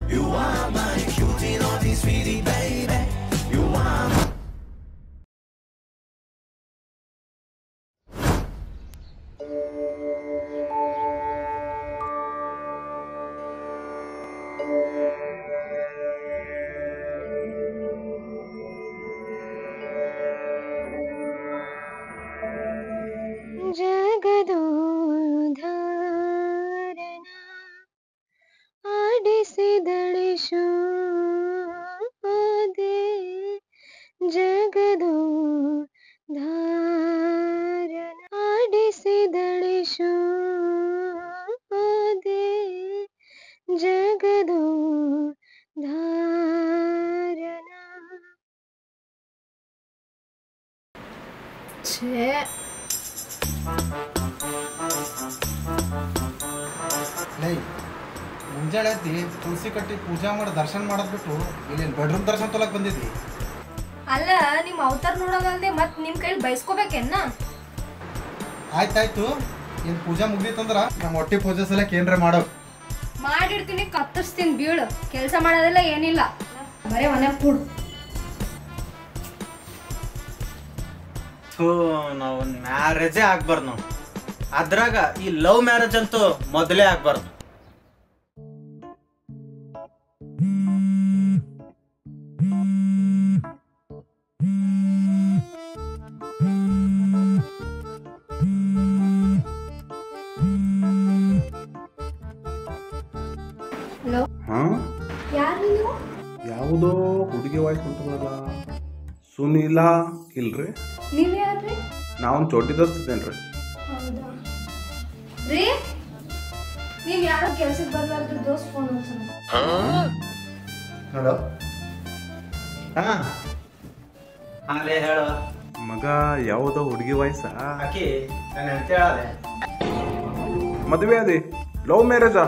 ಜಗದೋಧಾರನ ಆಡಿಸಿದಳೆ ಶೋದೆ ಜಗದೋಧಾರನ ಆಡಿಸಿದಳೆ ಶೋದೆ ಜಗದೋಧಾರನ ಛೇ ಲೈ ಮುಂಜಾನೆ ಎದ್ದಿ ತುಳಸಿ ಕಟ್ಟಿ ಪೂಜಾ ಮಾಡಿ ದರ್ಶನ ಮಾಡೋದ್ ಬಿಟ್ಟು ಇಲ್ಲಿ ಬೆಡ್ರೂಮ್ ದರ್ಶನ ತೊಲಕ್ ಬಂದಿದ್ದಿ ಅಲ್ಲ ನಿಮ್ಮ ಅವತಾರ ನೋಡೋದಲ್ದೆ ಮತ್ ನಿಮ್ ಕೈಲಿ ಬಯಸ್ಕೋಬೇಕೇನ ಆಯ್ತಾಯ್ತು ಇನ್ ಪೂಜಾ ಮುಗ್ದಿತ್ತಂದ್ರ ನಮ್ಮ ಹೊಟ್ಟಿ ಪೂಜೆ ಸಲಕ್ ಏನ್ರ ಮಾಡೋ ಮಾಡಿರ್ತೀನಿ ಕತ್ತರಿಸ್ತೀನಿ ಬೀಳು ಕೆಲಸ ಮಾಡೋದಿಲ್ಲ ಏನಿಲ್ಲ ಬರೇ ಮನೆ ಕೂಡು ಥೂ ನಾವು ಮ್ಯಾರೇಜೇ ಆಗ್ಬಾರ್ದು ನಾವು ಅದ್ರಾಗ ಈ ಲವ್ ಮ್ಯಾರೇಜ್ ಅಂತೂ ಮೊದಲೇ ಆಗ್ಬಾರ್ದು ಹಲೋ ಹಾ ಯಾರು ನೀವು ಯಾವುದೋ ಹುಡುಗಿ ವಾಯ್ಸ್ ಉಂಟಲ್ಲ ಸುನೀಲಾ ಇಲ್ರಿ ನೀವ್ ಯಾರ್ರಿ ನಾವೊಂದು ಚೋಟಿ ದೋಸ್ತಿದ್ದೇನ್ರಿ ಹೌದಾ ರೀ ನೀವ್ ಯಾರೋ ಕೆಲ್ಸಕ್ಕೆ ಬರ್ಲಾರ್ದು ದೋಸ್ತ್ ಫೋನ್ ಹಲೋ ಹಾ ಅಲ್ಲೇ ಹೇಳು ಮಗ ಯಾವುದೋ ಹುಡುಗಿ ವಾಯ್ಸಾ ಆಕಿ ನಾನು ಅಂತ ಹೇಳದೆ ಮದುವೆ ಅದಿ ಲವ್ ಮ್ಯಾರೇಜಾ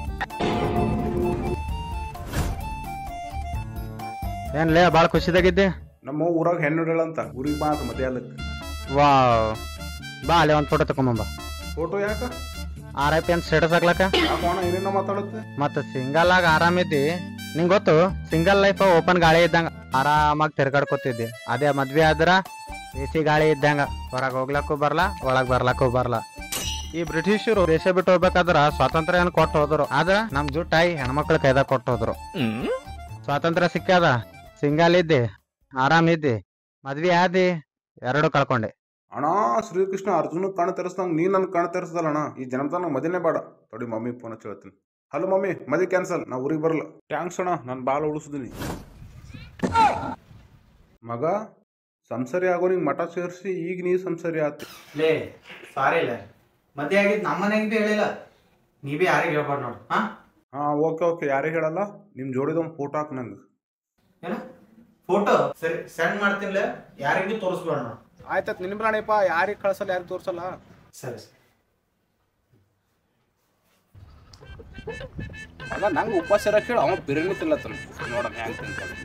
ಏನ್ಲೇ ಭಾಳ ಖುಷಿದಾಗಿದ್ದೆ ನಮ್ಮ ಊರಾಗ ಹೆಣ್ಣು ಅಂತ ಊರಿಗೆ ಬಾ ಅಂತ ಮದುವೆ ಅಲ್ಲಕ್ಕೆ ವಾವ್ ಬಾ ಅಲ್ಲೇ ಒಂದು ಫೋಟೋ ತಗೊಂಬ ಫೋಟೋ ಯಾಕ ಆರ್ ಐ ಪಿ ಅಂತ ಸ್ಟೇಟಸ್ ಹಾಕ್ಲಕ್ಕ ಯಾಕೋಣ ಏನೇನೋ ಮಾತಾಡುತ್ತೆ ಮತ್ತೆ ಸಿಂಗಲ್ ಆಗಿ ಆರಾಮಿದ್ದಿ ನಿಂಗ್ ಗೊತ್ತು ಸಿಂಗಲ್ ಲೈಫ್ ಓಪನ್ ಗಾಳಿ ಇದ್ದಂಗ ಆರಾಮಾಗಿ ತಿರ್ಗಾಡ್ಕೊತಿದ್ದಿ ಅದೇ ಮದ್ವೆ ಆದ್ರ ಎ ಸಿ ಗಾಳಿ ಇದ್ದಂಗ ಹೊರಗೆ ಹೋಗ್ಲಕ್ಕೂ ಬರ್ಲಾ ಒಳಗ್ ಬರ್ಲಕ್ಕೂ ಬರ್ಲಾ ಈ ಬ್ರಿಟಿಷರು ದೇಶ ಬಿಟ್ಟು ಹೋಗ್ಬೇಕಾದ್ರ ಸ್ವಾತಂತ್ರ್ಯ ಏನ್ ಕೊಟ್ಟು ಹೋದ್ರು ಆದ್ರ ನಮ್ ಜುಟ್ಟಾಯಿ ಹೆಣ್ಮಕ್ಳ ಕೈದಾಗ ಕೊಟ್ಟು ಹೋದ್ರು ಸ್ವಾತಂತ್ರ್ಯ ಸಿಕ್ಕಾದ ಸಿಂಗಲ್ ಇದ್ದಿ ಆರಾಮ್ ಇದ್ದಿ ಮದ್ವೆ ಆದಿ ಎರಡು ಕಳ್ಕೊಂಡೆ ಅಣ್ಣ ಶ್ರೀಕೃಷ್ಣ ಅರ್ಜುನ ಕಣ್ ತೆರೆಸ್ದಂಗ ನೀ ನನ್ ಕಣ್ ತೆರೆಸ್ದಲ್ಲ ಅಣ್ಣ ಈ ಜನತನ ಮದಿನೇ ಬೇಡ ತೊಡಿ ಮಮ್ಮಿ ಫೋನ್ ಹಚ್ಚಿ ಹೇಳ್ತೀನಿ ಹಲೋ ಮಮ್ಮಿ ಮದಿ ಕ್ಯಾನ್ಸಲ್ ನಾ ಊರಿಗೆ ಬರಲ್ಲ ಟ್ಯಾಂಕ್ಸ್ ಅಣ್ಣ ನಾನು ಬಾಳ ಉಳಿಸಿದೀನಿ ಮಗ ಸಂಸಾರಿ ಆಗೋ ನಿಂಗೆ ಮಠ ಸೇರಿಸಿ ಈಗ ನೀ ಸಂಸಾರಿ ಆತಿ ಲೇ ಸಾರಿ ಇಲ್ಲ ಮದ್ವೆ ಆಗಿದ್ದು ನಮ್ಮ ಮನೆಗೆ ಹೇಳಿಲ್ಲ ನೀ ಬಿ ಯಾರಿಗೆ ಹೇಳ್ಬಾರ್ದು ನೋಡು ಹಾ ಹಾ ಓಕೆ ಓಕೆ ಯಾರಿಗೆ ಹೇಳಲ್ಲ ನಿಮ್ ಜೋಡಿದ ಒಂದು ಫೋಟೋ ಹಾಕ್ ನಂಗೆ ಏನ ಫೋಟೋ ಸರಿ ಸೆಂಡ್ ಮಾಡ್ತೀನಿಲ್ಲ ಯಾರಿಗೂ ತೋರಿಸ್ಬೇಡ ನೋಡು ಆಯ್ತಾಯ್ತು ನಿನ್ನ ಪ್ರಾಣಿಪ್ಪ ಯಾರಿಗೆ ಕಳ್ಸಲ್ಲ ಯಾರಿಗೆ ತೋರ್ಸಲ್ಲ ಸರಿ ಸರಿ ಅಲ್ಲ ನಂಗೆ ಉಪವಾಸ ಇರಕ್ಕೆ ಹೇಳು ಅವ ಬಿರಿಯಾನಿ ತಿನ್ಲತ್ತನ ನೋಡೋಣ ಹೆಂಗೆ ತಿಂತಾನೆ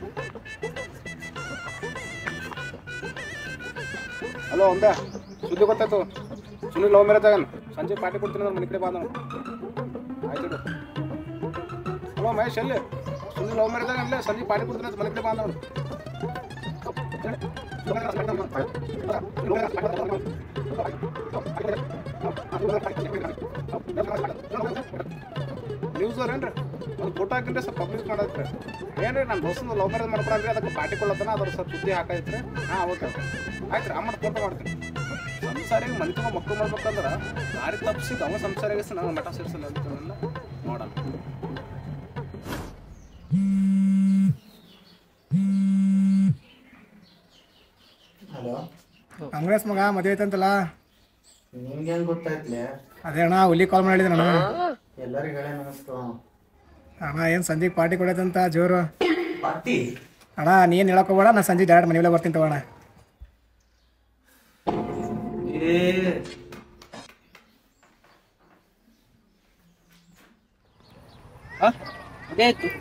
ಹಲೋ ಒಂದೇ ಸುದ್ದಿ ಗೊತ್ತಾಯ್ತು ಸುನಿಲ್ ಲವ್ ಮ್ಯಾರೇಜ್ ಆಗನ್ ಸಂಜೆ ಪಾರ್ಟಿ ಕೊಡ್ತೀನಿ ಅಂದ್ರೆ ಮನೆ ಕಡೆ ಬಂದ ಆಯ್ತು ಇಡು ಹಲೋ ಮಹೇಶ್ ಎಲ್ಲಿ ಸುನಿಲ್ ಲವ್ ಮ್ಯಾರೇಜ್ ಆಗಲ್ಲ ಸಂಜೆ ಪಾರ್ಟಿ ಕೊಡ್ತೀನಿ ಅಂತ ಮನೆ ಕಡೆ ಬಂದವನು ನ್ಯೂಸ್ ಏನ್ರಿ ಒಂದು ಫೋಟೋ ಹಾಕಿದ್ರೆ ಸ್ವಲ್ಪ ಪಬ್ಲಿಷ್ ಮಾಡೈತ್ರಿ ಏನ್ರಿ ನಾನು ದೋಸ್ತನ ಲವ್ ಮ್ಯಾರೇಜ್ ಮಾಡ್ಕೊಳಂದ್ರೆ ಅದಕ್ಕೆ ಪಾರ್ಟಿ ಕೊಡ್ಲತ್ತಾನ ಅದ್ರ ಸ್ವಲ್ಪ ಸುದ್ದಿ ಹಾಕೈತ್ರಿ ಹಾಂ ಓಕೆ ಓಕೆ ಆಯ್ತು ಅಮ್ಮ ಫೋಟೋ ಮಾಡ್ತೀನಿ ಸಂಸಾರಿಗೆ ಮನೆ ತುಂಬ ಮಕ್ಕಳು ಮಾಡ್ಬೇಕಂದ್ರೆ ದಾರಿ ತಪ್ಪಿಸಿದ್ದು ಅವ ಸಂಸಾರಿಗೆ ನಾನು ಮಠ ಸೇರಿಸಲ್ಲ ಅಂತಲ್ಲ ನೋಡೋಣ ಹಲೋ ಕಾಂಗ್ರೆಸ್ ಮಗ ಮದುವೆ ಐತಂತಲ್ಲ ನಿಮ್ಗೆ ಹೆಂಗ್ ಗೊತ್ತಾಯ್ತಲೆ ಅದೇ ಅಣ್ಣ ಹುಲಿ ಕಾಲ್ ಮಾಡಿದೆ ನಾನು ಎಲ್ಲರಿಗೂ ಹೇಳಿ ನಮಸ್ಕಾರ ಅಣ್ಣ ಏನು ಸಂಜೆಗೆ ಪಾರ್ಟಿ ಕೊಡೈತಂತ ಜೋರು ಪಾರ್ಟಿ ಅಣ್ಣ ನೀನು ಹೇಳಕ್ ಹೋಗ್ಬೇಡ ನಾ ಸಂಜೆ ಡೈರೆಕ್ಟ್ ಮನೆಯಲ್ಲೇ ಬರ್ತೀನಿ ತಗೋಣ ಏ ಅದೇ ಆಯ್ತು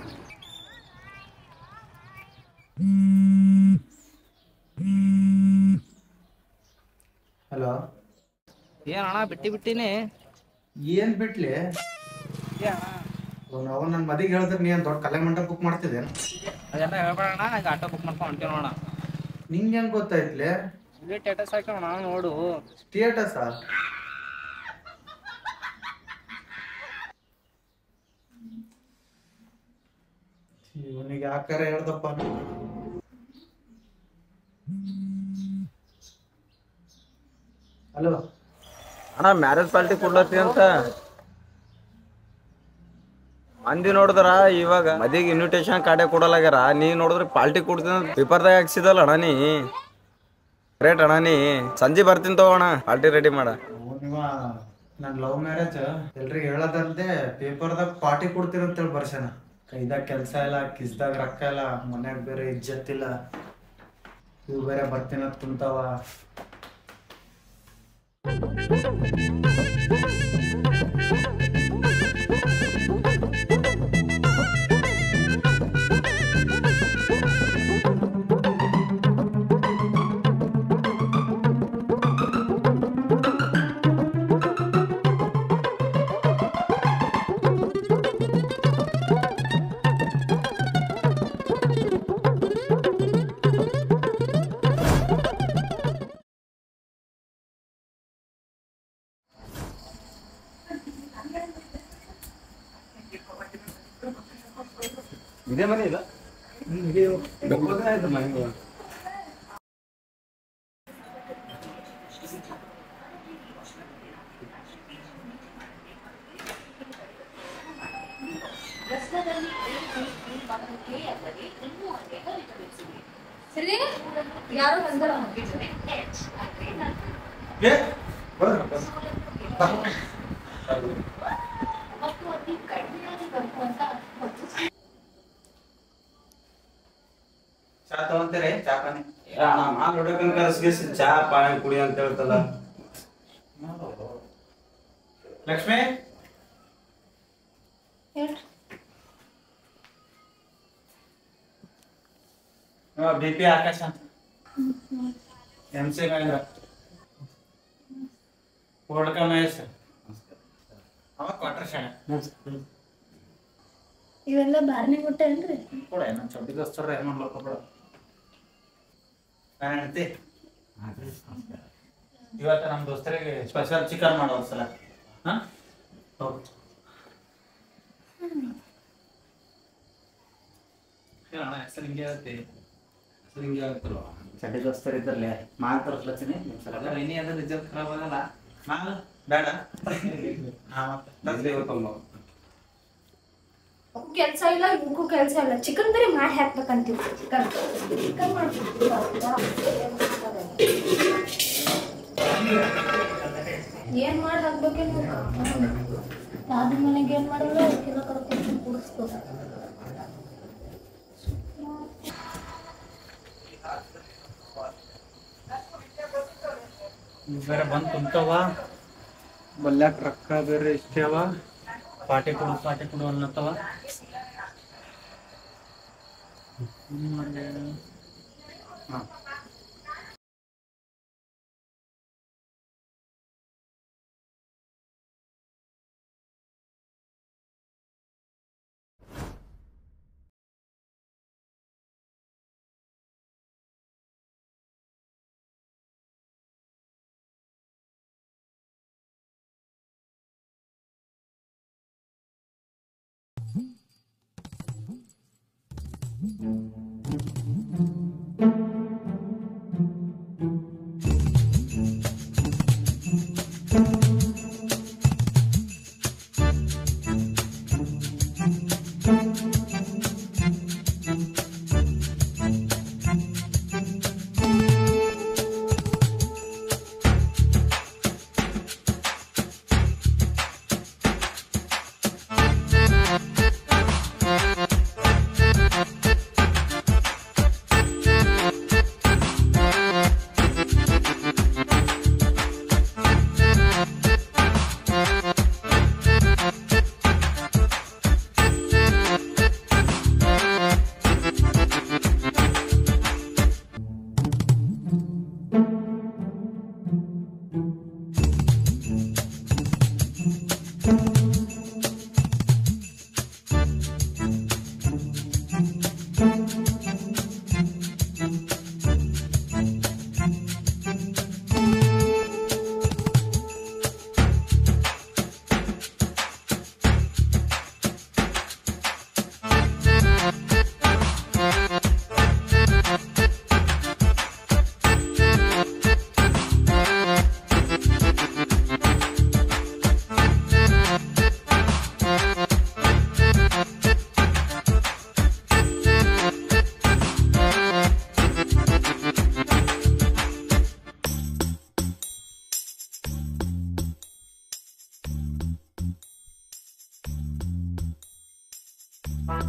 ಹಲೋ ಏನ್ ಅಣ್ಣ ಬಿಟ್ಟಿ ಬಿಟ್ಟಿನಿ ಏನ್ ಬಿಟ್ಲಿ ಏ ಅಣ್ಣ ಅವ ನನ್ನ ಮದಿಗೆ ಹೇಳಿದ್ರೆ ನೀ ಏನ್ ದೊಡ್ಡ ಕಲೆ ಮಂಟಪ ಬುಕ್ ಮಾಡ್ತಿದ್ದೇನು ಅದೆಲ್ಲ ಹೇಳ್ಬೇಡಣ ಈಗ ಆಟೋ ಬುಕ್ ಮಾಡ್ಕೊಂಡು ಹೊಂಟೀವಿ ನೋಡ ನಿಂಗೆ ಹೆಂಗ್ ಗೊತ್ತಾಯ್ತ್ಲೆ ಇಲ್ಲಿ ಸ್ಟೇಟಸ್ ಹಾಕೋಣ ನೋಡು ಸ್ಟೇಟಸ್ ಇವನಿಗೆ ಯಾಕಾರ ಹೇಳ್ದಪ್ಪ ಹಲೋ ಅಣ್ಣ ಮ್ಯಾರೇಜ್ ಪಾರ್ಟಿ ಕೊಡ್ಲತ್ತಿ ಅಂತ ಮಂದಿ ನೋಡಿದ್ರ ಇವಾಗ ಮದಿಗೆ ಇನ್ವಿಟೇಷನ್ ಕಾರ್ಡೆ ಕೊಡಲಾಗ್ಯಾರ ನೀ ನೋಡಿದ್ರೆ ಪಾರ್ಟಿ ಕೊಡ್ತೀನಿ ಅಂತ ಪೇಪರ್ದಾಗ ಹಾಕ್ಸಿದಲ್ಲ ಅಣ್ಣ ನೀ ರೇಟ್ ಅಣ್ಣ ನೀ ಸಂಜೆ ಬರ್ತೀನಿ ತಗೋಣ ಪಾರ್ಟಿ ರೆಡಿ ಮಾಡ ನೀವ ನನ್ ಲವ್ ಮ್ಯಾರೇಜ್ ಎಲ್ರಿಗೆ ಹೇಳೋದಲ್ದೆ ಪೇಪರ್ದಾಗ ಪಾರ್ಟಿ ಕೊಡ್ತೀರಂತೇಳಿ ಬರ್ಸನ ಕೈದಾಗ ಕೆಲಸ ಇಲ್ಲ ಕಿಸ್ದಾಗ ರೊಕ್ಕ ಇಲ್ಲ ಮನ್ಯಾಗ ಬೇರೆ ಇಜ್ಜತ್ತಿಲ್ಲ ಇವು ಬೇರೆ ಬರ್ತೀನಂತ ಕುಂತಾವ ಇದೇ ಮನೆ ಇಲ್ಲ ಸರಿ ಯಾರು ಬಂದಲ್ಲ ಚಾ ತಗೊಂತೀರಿ ಚಾ ಪಾನಿ ಮಾಲ್ ಹೊಡ್ಬೇಕಂತ ಕರ್ಸ್ಗಿಸ್ ಚಾ ಪಾನಿ ಕುಡಿ ಅಂತ ಹೇಳ್ತಲ್ಲ ಲಕ್ಷ್ಮಿ ಹೇಳ್ರಿ B P Akash M C Mahendra ಕೋಡ್ಕ ಮಹೇಶ್ ಅವ ಕ್ವಾರ್ಟರ್ ಶಾಣೆ ಇವೆಲ್ಲ ಬಾರ್ನಿ ಮುಟ್ಟೆ ಏನ್ರಿ ಕೊಡ ನನ್ನ ಚಡ್ಡಿ ದೋಸ್ತರ ಏನ್ ಮಾಡ್ಲಕ್ಕ ಬಿಡ ನಾನು ಹೇಳ್ತಿ ಇವತ್ತು ನಮ್ಮ ದೋಸ್ತರಿಗೆ ಸ್ಪೆಷಲ್ ಚಿಕನ್ ಮಾಡೋ ಸಲ ಹಾ ಹೌದು ಅಣ್ಣ ಹೆಸರು ಹಿಂಗೆ ಹೇಳ್ತಿ ಹೆಸರು ಹಿಂಗೆ ಹೇಳ್ತಿಲ್ವ ಚಡ್ಡಿ ದೋಸ್ತರು ಇದ್ರಲ್ಲೇ ಮಾಲ್ ತೋರಿಸ್ಲತ್ತೀನಿ ಅಲ್ಲ ಇನಿ ಅಂದ್ರೆ ರಿಸಲ್ಟ್ ಖರಾಬ್ ಆಗಲ್ಲ ಮಾಲ್ ಬೇಡ ಹಾ ಮತ್ತೆ ಅವ್ಕು ಕೆಲ್ಸ ಇಲ್ಲ ಇವಕ್ಕೂ ಕೆಲ್ಸ ಇಲ್ಲ ಚಿಕನ್ ಬರೀ ಮಾಡಿ ಹಾಕ್ಬೇಕಂತೀವಿ ಚಿಕನ್ ಚಿಕನ್ ಮಾಡ್ತೀವಿ ಏನ್ ಮಾಡಿ ಹಾಕ್ಬೇಕೆ ನೀವು ಯಾವ್ದು ಮನೆಗೆ ಏನ್ ಮಾಡಿಲ್ಲ ಅದಕ್ಕೆಲ್ಲ ಕರ್ಕೊಂಡು ಕುಡಿಸ್ಬೇಕು ಇವ್ ಬೇರೆ ಬಂದ್ ಕುಂತವ ಬಲ್ಯಾಕ ರೊಕ್ಕ ಬೇರೆ ಇಷ್ಟೇ ಅವ ಪಾಟಿ ಕೊಡು ಪಾಟಿ ಕೊಡು ಅನ್ನತ್ತವ ಏನ್ ಮಾಡ್ಲಿ? ಹಾ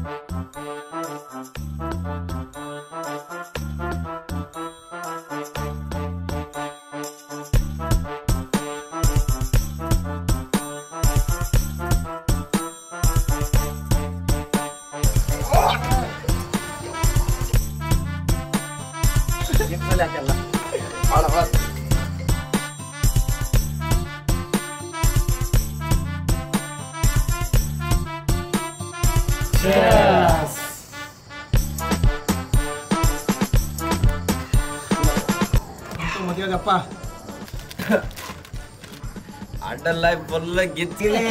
ಮದುವೆಗಪ್ಪ ಅಡ್ಡಲ್ಲ ಫುಲ್ ಗಿಚ್ಚಿಲಿ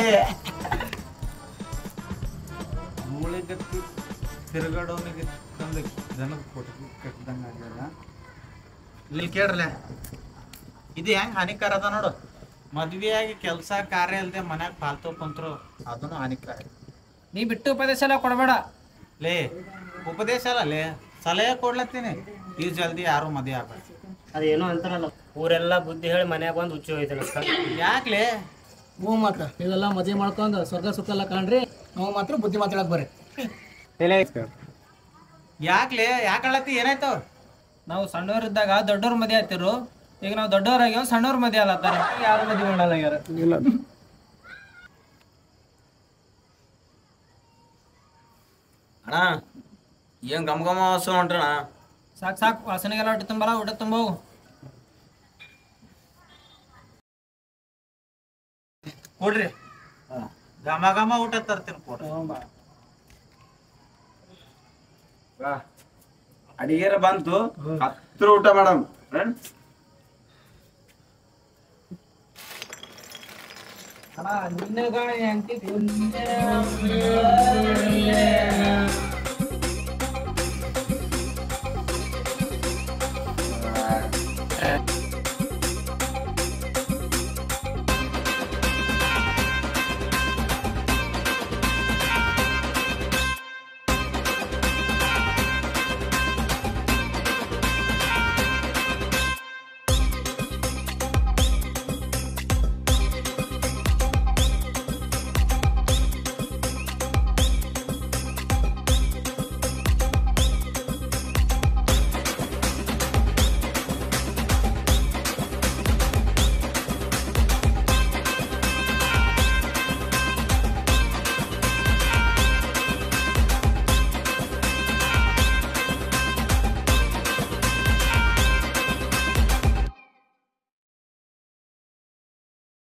ಮೂಳಿಗತ್ತಿ ತಿರುಗಾಡೋನಿಗೆ ತಂದು ಜನದ ಕೊಟ್ಟು ಕಟ್ಟಿದಂಗ ಆಗಲ್ಲ ಇಲ್ಲಿ ಕೇಳ್ರಲೆ ಇದು ಹೆಂಗ್ ಹಾನಿಕಾರ ಅದ ನೋಡು ಮದ್ವೆಯಾಗಿ ಕೆಲಸ ಕಾರ್ಯ ಇಲ್ದೆ ಮನ್ಯಾಗ ಫಾಲ್ತು ಕುಂತ್ರು ಅದನ್ನು ಹಾನಿಕಾರ ನೀ ಬಿಟ್ಟು ಉಪದೇಶ ಎಲ್ಲ ಕೊಡಬೇಡ ಲೇ ಉಪದೇಶ ಅಲ್ಲ ಲೇ ಸಲಹೆ ಕೊಡ್ಲತ್ತೀನಿ ಈ ಜಲ್ದಿ ಯಾರು ಮದುವೆ ಆಗ್ಬೇಕು ಅದೇನೋ ಅಂತಾರಲ್ಲ ಊರೆಲ್ಲ ಬುದ್ಧಿ ಹೇಳಿ ಮನ್ಯಾಗ ಬಂದು ಹುಚ್ಚು ಹೋಯ್ತಲ್ಲ ಯಾಕ್ಲೆ ಹ್ಞೂ ಮಾತ್ರ ನೀವೆಲ್ಲ ಮದುವೆ ಮಾಡ್ಕೊಂಡು ಸ್ವರ್ಗ ಸುಖ ಎಲ್ಲ ಕಾಣ್ರಿ ನಾವು ಮಾತ್ರ ಬುದ್ಧಿ ಮಾತಾಡಕ್ ಬರ್ರಿ ಯಾಕ್ಲೆ ಯಾಕಳತ್ತಿ ಏನಾಯ್ತು ನಾವು ಸಣ್ಣವರಿದ್ದಾಗ ದೊಡ್ಡವ್ರ ಮದುವೆ ಆಗ್ತಿರು ಈಗ ನಾವು ದೊಡ್ಡವರಾಗ್ಯಾವ ಸಣ್ಣವ್ರ ಮದುವೆ ಅಲ್ಲತ್ತಾರ ಯಾರು ಮದುವೆ ಮಾಡಲ್ಲ ಯಾರ ಅಣ್ಣ ಏನ್ ಗಮ್ ಗಮ ವಾಸು ಹೊಂಟ್ರಣ ಸಾಕು ಸಾಕು ವಾಸನೆಗೆಲ್ಲ ಊಟ ತುಂಬಲ್ಲ ಊಟ ತುಂಬವು ಕೊಡ್ರಿ ಘಮ ಘಮ ಊಟ ತರ್ತೀನಿ ಕೊಡ್ರಿ ಅಡಿಗೆರ ಬಂತು ಹತ್ರ ಊಟ ಮಾಡಮ್ ನಿನ್ನಗ ಹೆಂಡತಿ